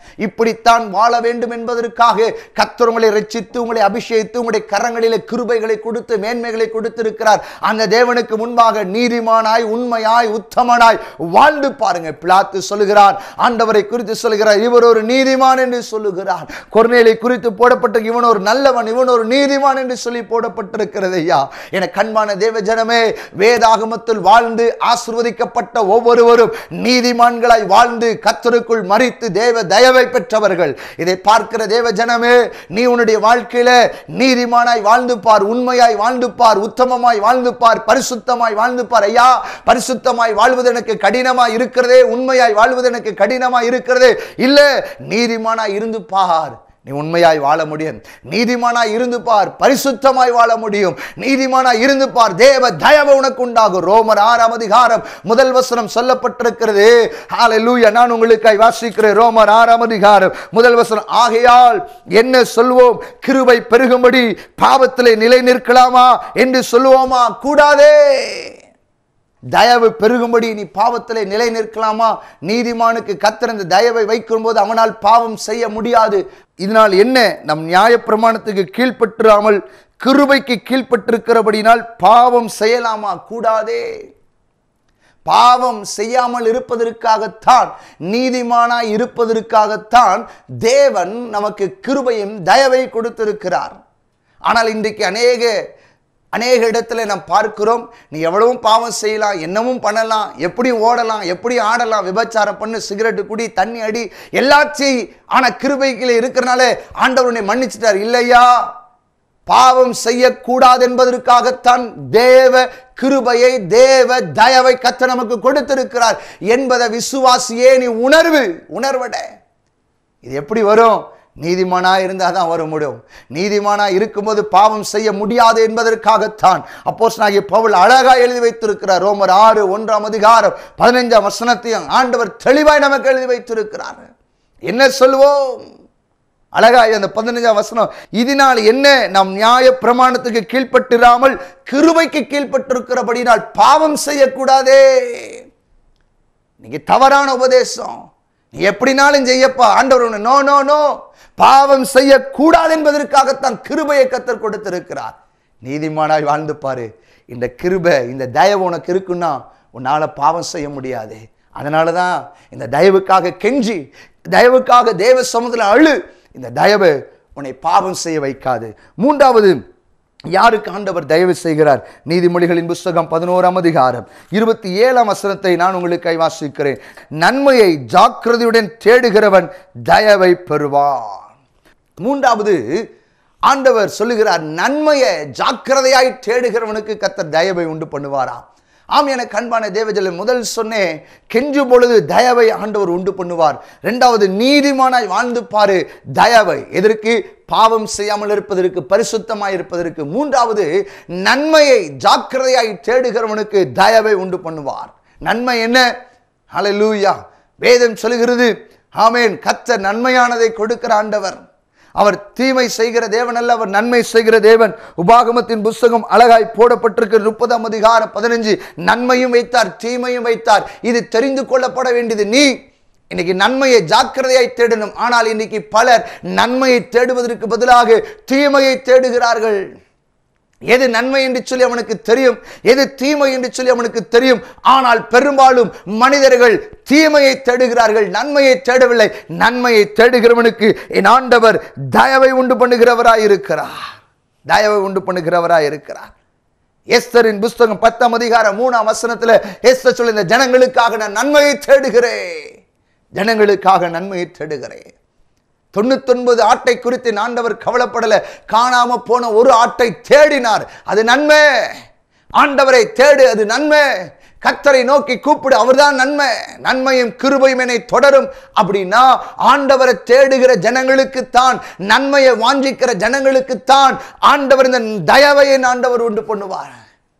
இப்படித்தான் வாழ வேண்டும் என்பதற்காக கர்த்தர் உங்களை ரட்சித்து உங்களை அபிஷேகித்து உங்களுடைய கரங்களிலே கிருபைகளை கொடுத்து மேன்மைகளை கொடுத்திருக்கிறார் அந்த தேவனுக்கு முன்பாக நீதிமானாய் உண்மையாய் உத்தமனாய் வாழ்ந்து பாருங்க பிளாத்து சொல்லுகிறார் ஆண்டவரை குறித்து சொல்லுகிறார் இவர் ஒரு நீதிமான் என்று சொல்லுகிறார் கொர்நேலை குறித்து போடப்பட்ட இவன் ஒரு நல்லவன் இவன் ஒரு நீதிமான் என்று சொல்லி போடப்பட்டிருக்கிறது ஐயா என கண்மான தேவ ஜனமே வேதாகமத்தில் வாழ்ந்து ஆசிர்வதிக்கப்பட்ட ஒவ்வொருவரும் நீதிமான்களாய் வாழ்ந்து கத்தருக்குள் மறித்து தேவ தயவை பெற்றவர்கள் இதை பார்க்கிற தேவ ஜனமே நீ உன்னுடைய வாழ்க்கையில நீதிமானாய் வாழ்ந்து பார் உண்மையாய் வாழ்ந்து பார் உத்தமமாய் வாழ்ந்து பார் பரிசுத்தமாய் வாழ்ந்து பார் ஐயா பரிசுத்தமாய் வாழ்வது எனக்கு கடினமாய் இருக்கிறதே உண்மையாய் வாழ்வது எனக்கு கடினமாய் இருக்கிறதே இல்ல நீதிமானாய் இருந்து பார் நீ உண்மையாய் வாழ முடியும் நீதிமானாய் இருந்து பார் பரிசுத்தமாய் வாழ முடியும் நீதிமானாய் இருந்து பார் தேவ தயவு உனக்கு உண்டாகும் ரோமர் ஆறாம் அதிகாரம் முதல் வசனம் சொல்லப்பட்டிருக்கிறது ஹalleluya நான் உங்களுக்காய் வாசிக்கிறேன் ரோமர் ஆறாம் அதிகாரம் முதல் வசனம் ஆகையால் என்ன சொல்வோம் கிருபை பெருகும்படி பாவத்திலே நிலை நிற்கலாமா என்று சொல்லுவோமா கூடாதே தயவு பெருகும்படி நீ பாவத்திலே நிலை நிற்கலாமா நீதிமானுக்கு கத்திறந்த தயவை வைக்கும்போது அவனால் பாவம் செய்ய முடியாது இதனால் என்ன நம் நியாயப்பிரமாணத்துக்கு கீழ்ப்பற்றாமல் கிருபைக்கு கீழ்ப்பட்டிருக்கிறபடினால் பாவம் செய்யலாமா கூடாதே பாவம் செய்யாமல் இருப்பதற்காகத்தான் நீதிமானாய் இருப்பதற்காகத்தான் தேவன் நமக்கு கிருபையும் தயவை கொடுத்திருக்கிறார் ஆனால் இன்றைக்கு அநேக அநேக இடத்துல நாம் பார்க்கிறோம் நீ எவ்வளவும் பாவம் செய்யலாம் என்னவும் பண்ணலாம் எப்படி ஓடலாம் எப்படி ஆடலாம் விபச்சாரம் பண்ணு சிகரெட்டு குடி தண்ணி அடி எல்லாத்தையும் ஆனா கிருபைக்குள்ள இருக்கிறனால ஆண்டவர் உன்னை மன்னிச்சிட்டார் இல்லையா பாவம் செய்யக்கூடாது என்பதற்காகத்தான் தேவ கிருபையை தேவ தயவை கத்த நமக்கு கொடுத்திருக்கிறார் என்பதை விசுவாசியே நீ உணர்வு உணர்வட இது எப்படி வரும் நீதிமானா இருந்தால் தான் வர முடியும் நீதிமானா இருக்கும்போது பாவம் செய்ய முடியாது என்பதற்காகத்தான் அப்போஸ் நாகிய பவுல் அழகா எழுதி வைத்திருக்கிறார் ரோமர் ஆறு ஒன்றாம் அதிகாரம் பதினைஞ்சாம் வசனத்தையும் ஆண்டவர் தெளிவாய் நமக்கு எழுதி வைத்திருக்கிறார் என்ன சொல்லுவோம் அழகாய் அந்த பதினஞ்சாம் வசனம் இதனால் என்ன நாம் நியாய பிரமாணத்துக்கு கீழ்ப்பட்டிராமல் கிருபைக்கு கீழ்ப்பட்டிருக்கிறபடினால் பாவம் செய்யக்கூடாதே நீங்க தவறான உபதேசம் நீ எப்படினாலும் செய்யப்பா ஆண்டவர் உன்னை நோ நோ நோ பாவம் செய்யக்கூடாது என்பதற்காகத்தான் கிருபையை கத்தர் கொடுத்திருக்கிறார் நீதிமானாய் வாழ்ந்து பாரு இந்த கிருபை இந்த தயவு உனக்கு இருக்குன்னா உன்னால பாவம் செய்ய முடியாது அதனால தான் இந்த தயவுக்காக கெஞ்சி தயவுக்காக தேவ சமுதிர அழு இந்த தயவு உன்னை பாவம் செய்ய வைக்காது மூன்றாவது யாருக்கு ஆண்டவர் தயவு செய்கிறார் நீதிமொழிகளின் புஸ்தகம் பதினோராம் அதிகாரம் இருபத்தி ஏழாம் வசனத்தை நான் உங்களுக்கு வாசிக்கிறேன் நன்மையை ஜாக்கிரதையுடன் தேடுகிறவன் தயவை பெறுவான் மூன்றாவது ஆண்டவர் சொல்லுகிறார் நன்மையை ஜாக்கிரதையாய் தேடுகிறவனுக்கு கத்தர் தயவை உண்டு பண்ணுவாராம் ஆம் என கண்பான தேவஜல முதல் சொன்னேன் கெஞ்சும் பொழுது தயவை ஆண்டவர் உண்டு பண்ணுவார் ரெண்டாவது நீதிமானாய் வாழ்ந்து பாரு தயவை எதற்கு பாவம் செய்யாமல் இருப்பதற்கு பரிசுத்தமாய் இருப்பதற்கு மூன்றாவது நன்மையை ஜாக்கிரதையாய் தேடுகிறவனுக்கு தயவை உண்டு பண்ணுவார் நன்மை என்ன ஹalleluya வேதம் சொல்லுகிறது ஆமேன் கத்த நன்மையானதை கொடுக்கிற ஆண்டவர் அவர் தீமை செய்கிற தேவன் அல்ல அவர் நன்மை செய்கிற தேவன் உபாகமத்தின் புஸ்தகம் அழகாய் போடப்பட்டிருக்கிற முப்பதாம் அதிகாரம் பதினஞ்சு நன்மையும் வைத்தார் தீமையும் வைத்தார் இது தெரிந்து கொள்ளப்பட வேண்டியது நீ இன்னைக்கு நன்மையை ஜாக்கிரதையாய் தேடணும் ஆனால் இன்னைக்கு பலர் நன்மையை தேடுவதற்கு பதிலாக தீமையை தேடுகிறார்கள் எது நன்மை என்று சொல்லி அவனுக்கு தெரியும் எது தீமை என்று சொல்லி அவனுக்கு தெரியும் ஆனால் பெரும்பாலும் மனிதர்கள் தீமையை தேடுகிறார்கள் நன்மையை தேடவில்லை நன்மையை தேடுகிறவனுக்கு என் ஆண்டவர் தயவை உண்டு பண்ணுகிறவராய் இருக்கிறார் தயவை உண்டு பண்ணுகிறவராய் இருக்கிறார் எஸ்தரின் புஸ்தகம் பத்தாம் அதிகாரம் மூணாம் வசனத்துல எஸ்தர் சொல்லி இந்த ஜனங்களுக்காக நான் நன்மையை தேடுகிறேன் ஜனங்களுக்காக நன்மையை தேடுகிறேன் தொண்ணூத்தொன்பது ஆட்டை குறித்து ஆண்டவர் கவலைப்படல காணாம போன ஒரு ஆட்டை தேடினார் அது நன்மை ஆண்டவரை தேடு அது நன்மை கத்தரை நோக்கி கூப்பிடு அவர்தான் நன்மை நன்மையும் கிருபையும் என்னை தொடரும் அப்படின்னா ஆண்டவரை தேடுகிற ஜனங்களுக்குத்தான் நன்மையை வாஞ்சிக்கிற ஜனங்களுக்குத்தான் ஆண்டவர் இந்த தயவையை ஆண்டவர் உண்டு பண்ணுவார்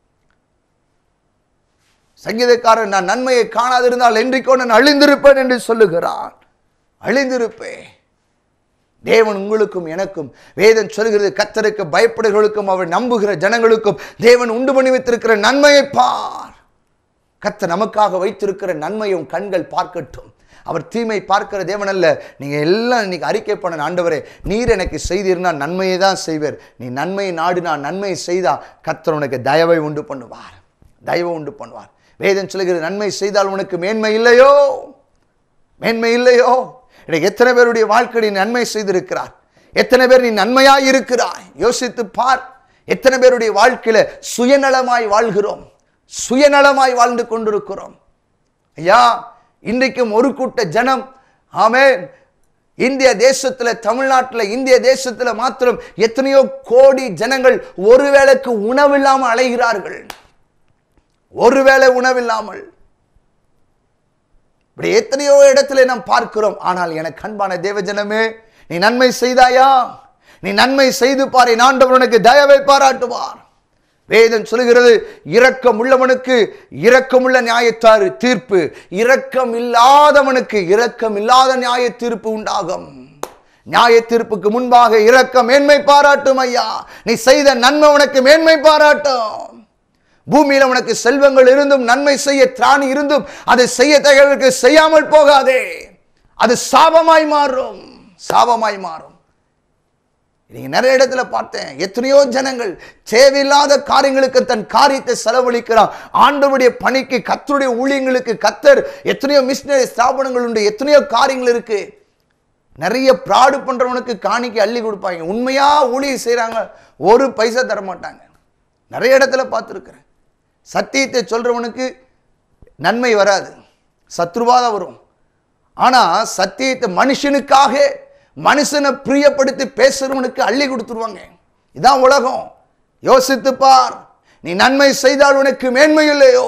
சங்கீதக்காரன் நான் நன்மையை காணாதிருந்தால் என்றைக்கோ நான் அழிந்திருப்பேன் என்று சொல்லுகிறான் அழிந்திருப்பேன் தேவன் உங்களுக்கும் எனக்கும் வேதம் சொல்கிறது கத்தருக்கு பயப்படுகிறவர்களுக்கும் அவர் நம்புகிற ஜனங்களுக்கும் தேவன் உண்டு பண்ணி வைத்திருக்கிற நன்மையை பார் கத்த நமக்காக வைத்திருக்கிற நன்மையும் கண்கள் பார்க்கட்டும் அவர் தீமை பார்க்கிற தேவன் அல்ல நீங்க எல்லாம் இன்னைக்கு அறிக்கை பண்ண ஆண்டவரே நீர் எனக்கு செய்தீர்னா நன்மையை தான் செய்வர் நீ நன்மை நாடுனா நன்மை செய்தா கர்த்தர் உனக்கு தயவை உண்டு பண்ணுவார் தயவு உண்டு பண்ணுவார் வேதம் சொல்லுகிறது நன்மை செய்தால் உனக்கு மேன்மை இல்லையோ மேன்மை இல்லையோ இன்னைக்கு எத்தனை பேருடைய வாழ்க்கை நீ நன்மை செய்திருக்கிறார் எத்தனை பேர் நீ நன்மையாய் இருக்கிறாய் யோசித்து பார் எத்தனை பேருடைய வாழ்க்கையில சுயநலமாய் வாழ்கிறோம் சுயநலமாய் வாழ்ந்து கொண்டிருக்கிறோம் ஐயா இன்றைக்கும் ஒரு கூட்ட ஜனம் ஆமென் இந்திய தேசத்துல தமிழ்நாட்டுல இந்திய தேசத்துல மாத்திரம் எத்தனையோ கோடி ஜனங்கள் ஒருவேளைக்கு உணவில்லாமல் அலைகிறார்கள் ஒருவேளை உணவில்லாமல் இப்படி எத்தனையோ இடத்துல நாம் பார்க்கிறோம் ஆனால் எனக்கு அன்பான தேவஜனமே நீ நன்மை செய்தாயா நீ நன்மை செய்து பாரு ஆண்டவர் உனக்கு தயவை பாராட்டுவார் வேதம் சொல்லுகிறது இரக்கம் உள்ளவனுக்கு இரக்கமுள்ள நியாயத்தாறு தீர்ப்பு இரக்கம் இல்லாதவனுக்கு இரக்கம் இல்லாத நியாய தீர்ப்பு உண்டாகும் நியாய தீர்ப்புக்கு முன்பாக இரக்கம் மேன்மை பாராட்டும் ஐயா நீ செய்த நன்மை உனக்கு மேன்மை பாராட்டும் பூமியில உனக்கு செல்வங்கள் இருந்தும் நன்மை செய்ய திராணி இருந்தும் அதை செய்ய தகவலுக்கு செய்யாமல் போகாதே அது சாபமாய் மாறும் சாபமாய் மாறும் நீங்க நிறைய இடத்துல பார்த்தேன் எத்தனையோ ஜனங்கள் தேவையில்லாத காரியங்களுக்கு தன் காரியத்தை செலவழிக்கிறான் ஆண்டவருடைய பணிக்கு கத்தருடைய ஊழியங்களுக்கு கத்தர் எத்தனையோ மிஷினரி ஸ்தாபனங்கள் உண்டு எத்தனையோ காரியங்கள் இருக்கு நிறைய ப்ராடு பண்றவனுக்கு காணிக்கை அள்ளி கொடுப்பாங்க உண்மையா ஊழியம் செய்றாங்க ஒரு பைசா தர மாட்டாங்க நிறைய இடத்துல பார்த்துருக்கிறேன் சத்தியத்தை சொல்றவனுக்கு நன்மை வராது சத்ருவாத வரும் ஆனா சத்தியத்தை மனுஷனுக்காக மனுஷனை பிரியப்படுத்தி பேசுறவனுக்கு அள்ளி கொடுத்துருவாங்க இதான் உலகம் யோசித்து பார் நீ நன்மை செய்தால் உனக்கு மேன்மை இல்லையோ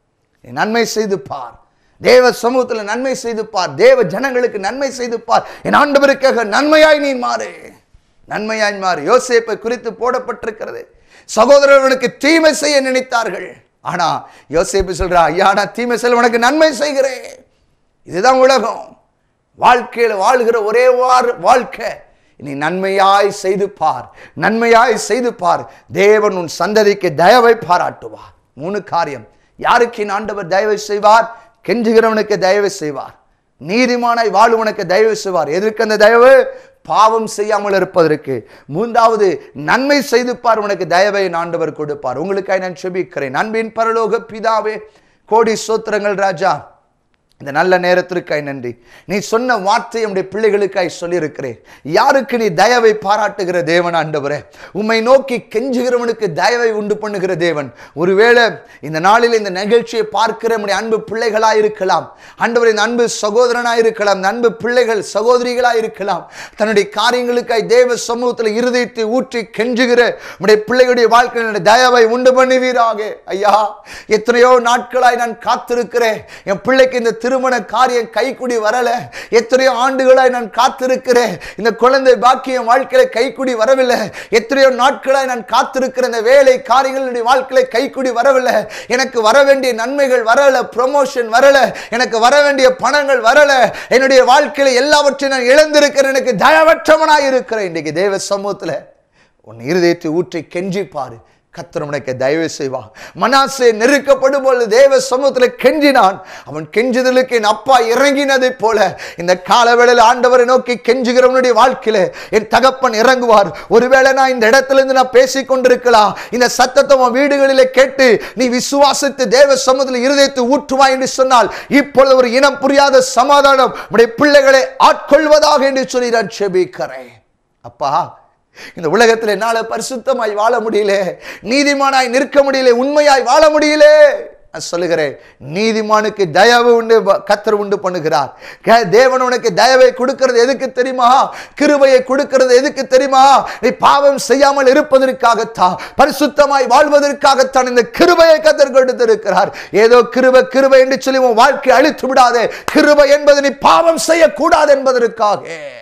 நீ நன்மை செய்து பார் தேவ சமூகத்தில் நன்மை செய்து பார் தேவ ஜனங்களுக்கு நன்மை செய்து பார் என் ஆண்டவருக்காக நன்மையாய் நீ மாறு நன்மையாய் மாறு யோசேப்பை குறித்து போடப்பட்டிருக்கிறது சகோதரர்களுக்கு தீமை செய்ய நினைத்தார்கள் ஆனா யோசேப்பு சொல்றா ஐயா நான் தீமை செய்ய உனக்கு நன்மை செய்கிறேன் இதுதான் உலகம் வாழ்க்கையில் வாழ்கிற ஒரே வார் வாழ்க்கை நீ நன்மையாய் செய்து பார் நன்மையாய் செய்து பார் தேவன் உன் சந்ததிக்கு தயவை பாராட்டுவார் மூணு காரியம் யாருக்கு என் ஆண்டவர் தயவை செய்வார் கெஞ்சுகிறவனுக்கு தயவு செய்வார் நீதிமானாய் வாழ்வனுக்கு தயவு செய்வார் எதற்கு அந்த தயவு பாவம் செய்யாமல் இருப்பதற்கு மூன்றாவது நன்மை செய்து பார் உனக்கு தயவை என் ஆண்டவர் கொடுப்பார் உங்களுக்காய் நான் செபிக்கிறேன் அன்பின் பரலோக பிதாவே கோடி சோத்திரங்கள் ராஜா இந்த நல்ல நேரத்திற்காய் நன்றி நீ சொன்ன வார்த்தை நம்முடைய பிள்ளைகளுக்காய் சொல்லியிருக்கிறேன் யாருக்கு நீ தயவை பாராட்டுகிற தேவன் ஆண்டவரே உம்மை நோக்கி கெஞ்சுகிறவனுக்கு தயவை உண்டு பண்ணுகிற தேவன் ஒருவேளை இந்த நாளில் இந்த நிகழ்ச்சியை பார்க்கிற நம்முடைய அன்பு பிள்ளைகளாய் இருக்கலாம் ஆண்டவர் இந்த அன்பு சகோதரனாய் இருக்கலாம் இந்த அன்பு பிள்ளைகள் சகோதரிகளாய் இருக்கலாம் தன்னுடைய காரியங்களுக்காய் தேவ சமூகத்தில் இருதயத்தை ஊற்றி கெஞ்சுகிற நம்முடைய பிள்ளைகளுடைய வாழ்க்கையினுடைய தயவை உண்டு பண்ணுவீராக ஐயா எத்தனையோ நாட்களாய் நான் காத்திருக்கிறேன் என் பிள்ளைக்கு இந்த திருமண காரியம் கைக்குடி வரல எத்தனையோ ஆண்டுகளாய் நான் காத்திருக்கிறேன் இந்த குழந்தை பாக்கியம் வாழ்க்கையில கைக்குடி வரவில்லை எத்தனையோ நாட்களாய் நான் காத்திருக்கிற இந்த வேலை காரியங்களுடைய வாழ்க்கையில கைக்குடி வரவில்லை எனக்கு வர வேண்டிய நன்மைகள் வரல ப்ரொமோஷன் வரல எனக்கு வர வேண்டிய பணங்கள் வரல என்னுடைய வாழ்க்கையில எல்லாவற்றையும் நான் இழந்திருக்கிறேன் எனக்கு தயவற்றவனாய் இருக்கிறேன் இன்னைக்கு தேவ சமூகத்துல உன் இருதயத்தை ஊற்றி கெஞ்சி பாரு கத்தர் உனக்கு தயவு செய்வான் மனாசே நெருக்கப்படும் பொழுது தேவ சமூகத்தில் கெஞ்சினான் அவன் கெஞ்சுதலுக்கு என் அப்பா இறங்கினதை போல இந்த காலவேளையில் ஆண்டவரை நோக்கி கெஞ்சுகிறவனுடைய வாழ்க்கையில என் தகப்பன் இறங்குவார் ஒருவேளை நான் இந்த இடத்துல இருந்து நான் பேசிக் கொண்டிருக்கலாம் இந்த சத்தத்தை உன் வீடுகளிலே கேட்டு நீ விசுவாசித்து தேவ சமூகத்தில் இருதயத்தை ஊற்றுவாய் என்று சொன்னால் இப்பொழுது ஒரு இனம் புரியாத சமாதானம் உடைய பிள்ளைகளை ஆட்கொள்வதாக என்று சொல்லி நான் செபிக்கிறேன் அப்பா இந்த உலகத்தில் என்னால பரிசுத்தமாய் வாழ முடியல நீதிமானாய் நிற்க முடியல உண்மையாய் வாழ முடியல நான் சொல்லுகிறேன் நீதிமானுக்கு தயவு உண்டு கத்தர் உண்டு பண்ணுகிறார் க- தேவன் உனக்கு தயவை கொடுக்கிறது எதுக்கு தெரியுமா கிருபையை கொடுக்கிறது எதுக்கு தெரியுமா நீ பாவம் செய்யாமல் இருப்பதற்காகத்தான் பரிசுத்தமாய் வாழ்வதற்காகத்தான் இந்த கிருபையை கத்தர் கொடுத்திருக்கிறார் ஏதோ கிருபை கிருபை என்று சொல்லி உன் வாழ்க்கை அழித்து விடாதே கிருபை என்பது நீ பாவம் செய்யக்கூடாது என்பதற்காக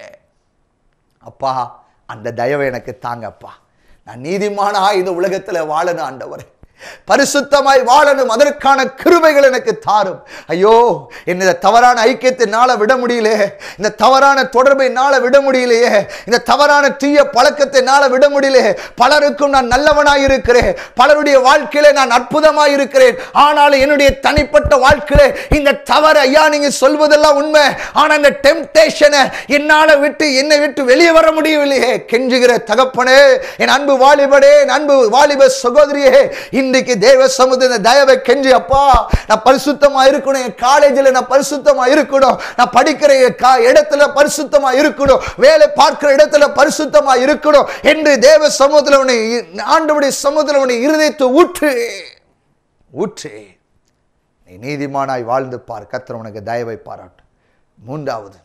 அப்பா அந்த தயவை எனக்கு தாங்கப்பா நான் நீதிமானா இந்த உலகத்துல வாழணும் ஆண்டவரே பரிசுத்தமாய் வாழணும் அதற்கான கிருபைகள் எனக்கு தாரும் ஐயோ என்ன தவறான ஐக்கியத்தினால விட முடியல இந்த தவறான தொடர்பை நாள விட முடியலையே இந்த தவறான தீய பழக்கத்தை நாள விட முடியல பலருக்கும் நான் நல்லவனாய் இருக்கிறேன் பலருடைய வாழ்க்கையில நான் அற்புதமாய் இருக்கிறேன் ஆனாலும் என்னுடைய தனிப்பட்ட வாழ்க்கையில இந்த தவறு ஐயா நீங்க சொல்வதெல்லாம் உண்மை ஆனா இந்த டெம்டேஷனை என்னால விட்டு என்னை விட்டு வெளியே வர முடியவில்லையே கெஞ்சுகிற தகப்பனே என் அன்பு வாலிபடே என் அன்பு வாலிப சகோதரியே இன்றைக்கு தேவ சமுதிர தயவை கெஞ்சி அப்பா நான் பரிசுத்தமா இருக்கணும் என் காலேஜில் நான் பரிசுத்தமா இருக்கணும் நான் படிக்கிற என் கா- இடத்துல பரிசுத்தமா இருக்கணும் வேலை பார்க்கிற இடத்துல பரிசுத்தமா இருக்கணும் என்று தேவ சமுதிர உன்னை ஆண்டவுடைய சமுதிர உன்னை இருதயத்தை ஊற்று ஊற்று நீ நீதிமானாய் வாழ்ந்து பார் கர்த்தர் உனக்கு தயவை பாராட்டும் மூன்றாவது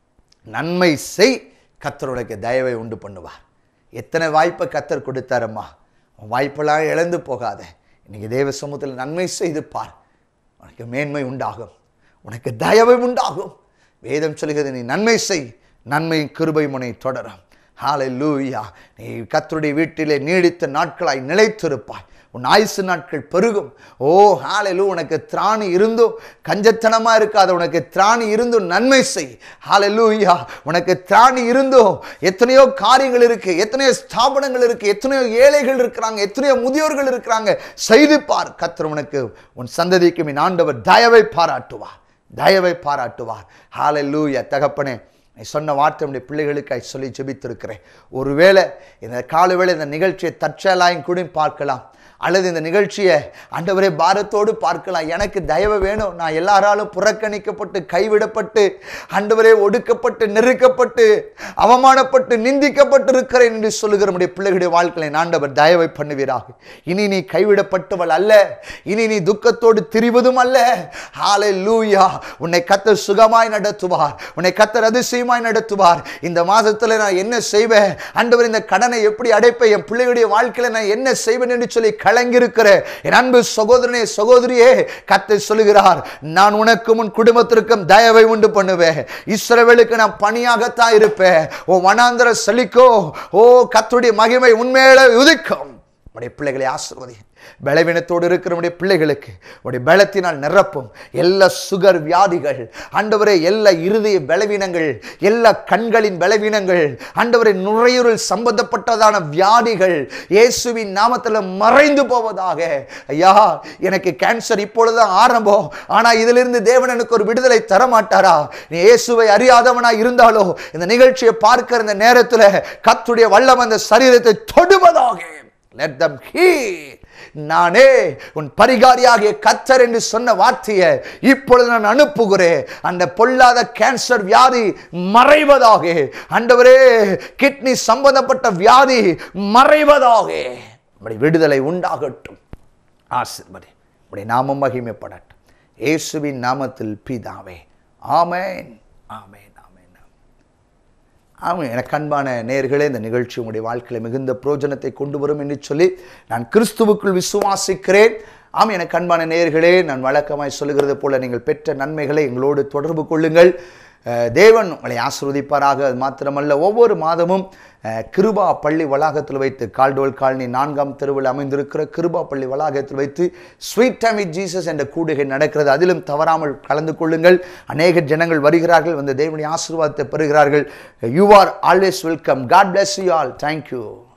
நன்மை செய் கர்த்தர் உனக்கு தயவை உண்டு பண்ணுவார் எத்தனை வாய்ப்பை கத்தர் கொடுத்தாரம்மா உன் வாய்ப்பெல்லாம் இழந்து போகாத இன்னைக்கு தேவ சமூகத்தில் நன்மை செய்து பார் உனக்கு மேன்மை உண்டாகும் உனக்கு தயவு உண்டாகும் வேதம் சொல்கிறது நீ நன்மை செய் நன்மையும் கிருபையும் உன்னை தொடரும் ஹalleluya நீ கர்த்தருடைய வீட்டிலே நீடித்த நாட்களாய் நிலைத்திருப்பாய் உன் ஆயுசு நாட்கள் பெருகும் ஓ ஹாலலு உனக்கு திராணி இருந்தும் கஞ்சத்தனமா இருக்காத உனக்கு திராணி இருந்தும் நன்மை செய் ஹாலலூயா உனக்கு திராணி இருந்தும் எத்தனையோ காரியங்கள் இருக்கு எத்தனையோ ஸ்தாபனங்கள் இருக்கு எத்தனையோ ஏழைகள் இருக்கிறாங்க எத்தனையோ முதியோர்கள் இருக்கிறாங்க செய்து பார் கர்த்தர் உனக்கு உன் சந்ததிக்கு மீன் ஆண்டவர் தயவை பாராட்டுவார் தயவை பாராட்டுவார் ஹாலலூயா தகப்பனே நீ சொன்ன வார்த்தை உடைய பிள்ளைகளுக்காய் சொல்லி ஜெபித்திருக்கிறேன் ஒருவேளை இந்த காலவேளை இந்த நிகழ்ச்சியை தற்செயலாயும் கூட பார்க்கலாம் அல்லது இந்த நிகழ்ச்சியை ஆண்டவரே பாரத்தோடு பார்க்கலாம் எனக்கு தயவு வேணும் நான் எல்லாராலும் புறக்கணிக்கப்பட்டு கைவிடப்பட்டு ஆண்டவரே ஒடுக்கப்பட்டு நெருக்கப்பட்டு அவமானப்பட்டு நிந்திக்கப்பட்டு இருக்கிறேன் என்று சொல்லுகிற நம்முடைய பிள்ளைகளுடைய வாழ்க்கையை ஆண்டவர் தயவை பண்ணுவீராக இனி நீ கைவிடப்பட்டவள் அல்ல இனி நீ துக்கத்தோடு திரிவதும் அல்ல ஹாலே லூயா உன்னை கத்தர் சுகமாய் நடத்துவார் உன்னை கத்தர் அதிசயமாய் நடத்துவார் இந்த மாதத்துல நான் என்ன செய்வேன் ஆண்டவர் இந்த கடனை எப்படி அடைப்பேன் என் பிள்ளைகளுடைய வாழ்க்கையில நான் என்ன செய்வேன் என்று சொல்லி கலங்கியிருக்கிற என் அன்பு சகோதரனே சகோதரியே கத்தர் சொல்லுகிறார் நான் உனக்கும் உன் குடும்பத்திற்கும் தயவை உண்டு பண்ணுவேன் இஸ்ரவேலுக்கு நான் பணியாகத்தான் இருப்பேன் ஓ வனாந்தர செழிக்கோ ஓ கத்துடைய மகிமை உண்மையில உதிக்கும் உடைய பிள்ளைகளை ஆசிர்வதி பலவீனத்தோடு இருக்கிற உடைய பிள்ளைகளுக்கு உடைய பலத்தினால் நிரப்பும் எல்லா சுகர் வியாதிகள் ஆண்டவரே எல்லா இருதய பலவீனங்கள் எல்லா கண்களின் பலவீனங்கள் ஆண்டவரே நுரையீரல் சம்பந்தப்பட்டதான வியாதிகள் இயேசுவின் நாமத்தில் மறைந்து போவதாக ஐயா எனக்கு கேன்சர் இப்பொழுதுதான் ஆரம்பம் ஆனா இதிலிருந்து தேவன் எனக்கு ஒரு விடுதலை தர மாட்டாரா நீ இயேசுவை அறியாதவனா இருந்தாலோ இந்த நிகழ்ச்சியை பார்க்கிற இந்த நேரத்தில் கத்துடைய வல்லம் அந்த சரீரத்தை தொடுவதாக let them hear நானே உன் பரிகாரியாகிய கத்தர் என்று சொன்ன வார்த்தையை இப்பொழுது நான் அனுப்புகிறேன் அந்த பொல்லாத கேன்சர் வியாதி மறைவதாக ஆண்டவரே கிட்னி சம்பந்தப்பட்ட வியாதி மறைவதாக நம்முடைய விடுதலை உண்டாகட்டும் ஆசிர்வதி உடைய நாமம் மகிமைப்படட்டும் இயேசுவின் நாமத்தில் பிதாவே ஆமென் ஆமென் ஆமென் ஆமாம் எனக்கு அன்பான நேர்களே இந்த நிகழ்ச்சி உங்களுடைய வாழ்க்கையில் மிகுந்த பிரயோஜனத்தை கொண்டு வரும் என்று சொல்லி நான் கிறிஸ்துவுக்குள் விசுவாசிக்கிறேன் ஆமாம் எனக்கு அன்பான நேர்களே நான் வழக்கமாய் சொல்லுகிறது போல நீங்கள் பெற்ற நன்மைகளை எங்களோடு தொடர்பு கொள்ளுங்கள் அஹ், தேவன் உங்களை ஆசிர்வதிப்பாராக அது மாத்திரமல்ல ஒவ்வொரு மாதமும் அஹ், கிருபா பள்ளி வளாகத்தில் வைத்து கால்டோல் காலனி நான்காம் தெருவில் அமைந்திருக்கிற கிருபா பள்ளி வளாகத்தில் வைத்து ஸ்வீட் டைம் வித் ஜீசஸ் என்ற கூடுகை நடக்கிறது அதிலும் தவறாமல் கலந்து கொள்ளுங்கள் அநேக ஜனங்கள் வருகிறார்கள் வந்து தேவனுடைய ஆசீர்வாதத்தை பெறுகிறார்கள் you are always welcome God bless you all thank you